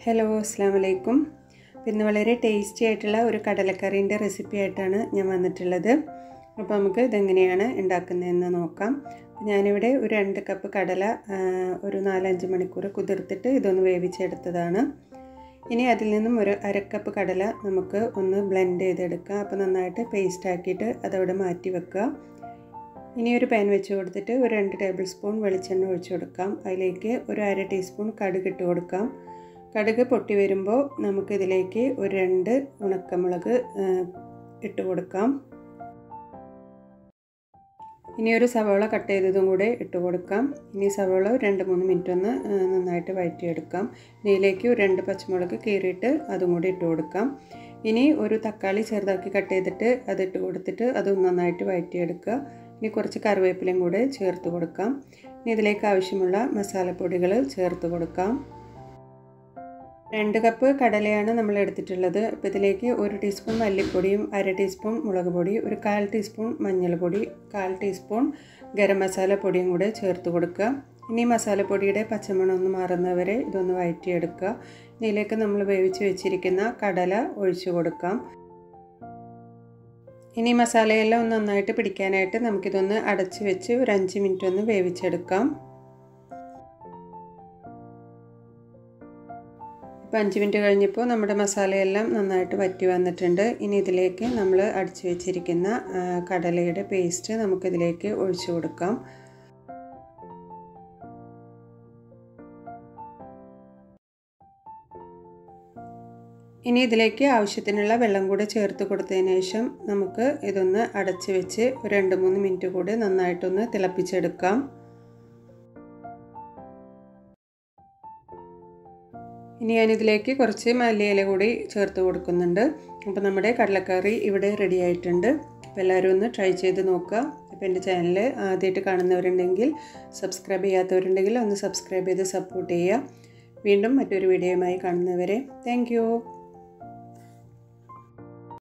hello അസ്സാം വലൈക്കും ഇന്ന് വളരെ ടേസ്റ്റി ആയിട്ടുള്ള ഒരു കടലക്കറീൻ്റെ റെസിപ്പി ആയിട്ടാണ് ഞാൻ വന്നിട്ടുള്ളത് അപ്പോൾ നമുക്ക് ഇതെങ്ങനെയാണ് ഉണ്ടാക്കുന്നതെന്ന് നോക്കാം ഞാനിവിടെ ഒരു രണ്ട് കപ്പ് കടല ഒരു നാലഞ്ച് മണിക്കൂർ കുതിർത്തിട്ട് ഇതൊന്ന് വേവിച്ചെടുത്തതാണ് ഇനി അതിൽ നിന്നും ഒരു അരക്കപ്പ് കടല നമുക്ക് ഒന്ന് ബ്ലെൻഡ് ചെയ്തെടുക്കാം അപ്പോൾ നന്നായിട്ട് പേസ്റ്റ് ആക്കിയിട്ട് അതവിടെ മാറ്റി വെക്കുക ഇനി ഒരു പാൻ വെച്ച് കൊടുത്തിട്ട് ഒരു രണ്ട് ടേബിൾ സ്പൂൺ വെളിച്ചെണ്ണ ഒഴിച്ചു കൊടുക്കാം അതിലേക്ക് ഒരു അര ടീസ്പൂൺ കടുക് ഇട്ട് കൊടുക്കാം കടുക് പൊട്ടി വരുമ്പോൾ നമുക്കിതിലേക്ക് ഒരു രണ്ട് ഉണക്കമുളക് ഇട്ട് കൊടുക്കാം ഇനി ഒരു സവോള കട്ട് ചെയ്തതും കൂടെ ഇട്ട് കൊടുക്കാം ഇനി സവോള രണ്ട് മൂന്ന് മിനിറ്റ് ഒന്ന് നന്നായിട്ട് വഴറ്റിയെടുക്കാം ഇതിലേക്ക് ഒരു രണ്ട് പച്ചമുളക് കീറിയിട്ട് അതും കൂടി ഇട്ട് കൊടുക്കാം ഇനി ഒരു തക്കാളി ചെറുതാക്കി കട്ട് ചെയ്തിട്ട് അതിട്ട് കൊടുത്തിട്ട് അതും നന്നായിട്ട് വഴറ്റിയെടുക്കുക ഇനി കുറച്ച് കറിവേപ്പിലയും കൂടെ ചേർത്ത് കൊടുക്കാം ഇനി ഇതിലേക്ക് ആവശ്യമുള്ള മസാലപ്പൊടികൾ ചേർത്ത് കൊടുക്കാം രണ്ട് കപ്പ് കടലയാണ് നമ്മൾ എടുത്തിട്ടുള്ളത് അപ്പോൾ ഇതിലേക്ക് ഒരു ടീസ്പൂൺ മല്ലിപ്പൊടിയും അര ടീസ്പൂൺ മുളക് പൊടി ഒരു കാൽ ടീസ്പൂൺ മഞ്ഞൾപ്പൊടി കാൽ ടീസ്പൂൺ ഗരം മസാല പൊടിയും കൂടെ ചേർത്ത് കൊടുക്കുക ഇനി മസാലപ്പൊടിയുടെ പച്ചമണം ഒന്ന് മാറുന്നവരെ ഇതൊന്ന് വഴറ്റിയെടുക്കുക ഇതിലേക്ക് നമ്മൾ വേവിച്ച് വെച്ചിരിക്കുന്ന കടല ഒഴിച്ചു കൊടുക്കാം ഇനി മസാലയെല്ലാം ഒന്ന് നന്നായിട്ട് പിടിക്കാനായിട്ട് നമുക്കിതൊന്ന് അടച്ച് വെച്ച് ഒരു അഞ്ച് മിനിറ്റ് ഒന്ന് വേവിച്ചെടുക്കാം ഇപ്പോൾ അഞ്ച് മിനിറ്റ് കഴിഞ്ഞപ്പോൾ നമ്മുടെ മസാലയെല്ലാം നന്നായിട്ട് വറ്റി വന്നിട്ടുണ്ട് ഇനി ഇതിലേക്ക് നമ്മൾ അടിച്ചു വെച്ചിരിക്കുന്ന കടലയുടെ പേസ്റ്റ് നമുക്കിതിലേക്ക് ഒഴിച്ചു കൊടുക്കാം ഇനി ഇതിലേക്ക് ആവശ്യത്തിനുള്ള വെള്ളം കൂടി ചേർത്ത് കൊടുത്തതിന് ശേഷം നമുക്ക് ഇതൊന്ന് അടച്ച് വെച്ച് ഒരു രണ്ട് മൂന്ന് മിനിറ്റ് കൂടി നന്നായിട്ടൊന്ന് തിളപ്പിച്ചെടുക്കാം ഇനി ഞാനിതിലേക്ക് കുറച്ച് മല്ലിയില കൂടി ചേർത്ത് കൊടുക്കുന്നുണ്ട് അപ്പോൾ നമ്മുടെ കടലക്കറി ഇവിടെ റെഡി ആയിട്ടുണ്ട് അപ്പോൾ എല്ലാവരും ഒന്ന് ട്രൈ ചെയ്ത് നോക്കുക അപ്പോൾ എൻ്റെ ചാനൽ ആദ്യമായിട്ട് കാണുന്നവരുണ്ടെങ്കിൽ സബ്സ്ക്രൈബ് ചെയ്യാത്തവരുണ്ടെങ്കിൽ ഒന്ന് സബ്സ്ക്രൈബ് ചെയ്ത് സപ്പോർട്ട് ചെയ്യുക വീണ്ടും മറ്റൊരു വീഡിയോയുമായി കാണുന്നവരെ താങ്ക്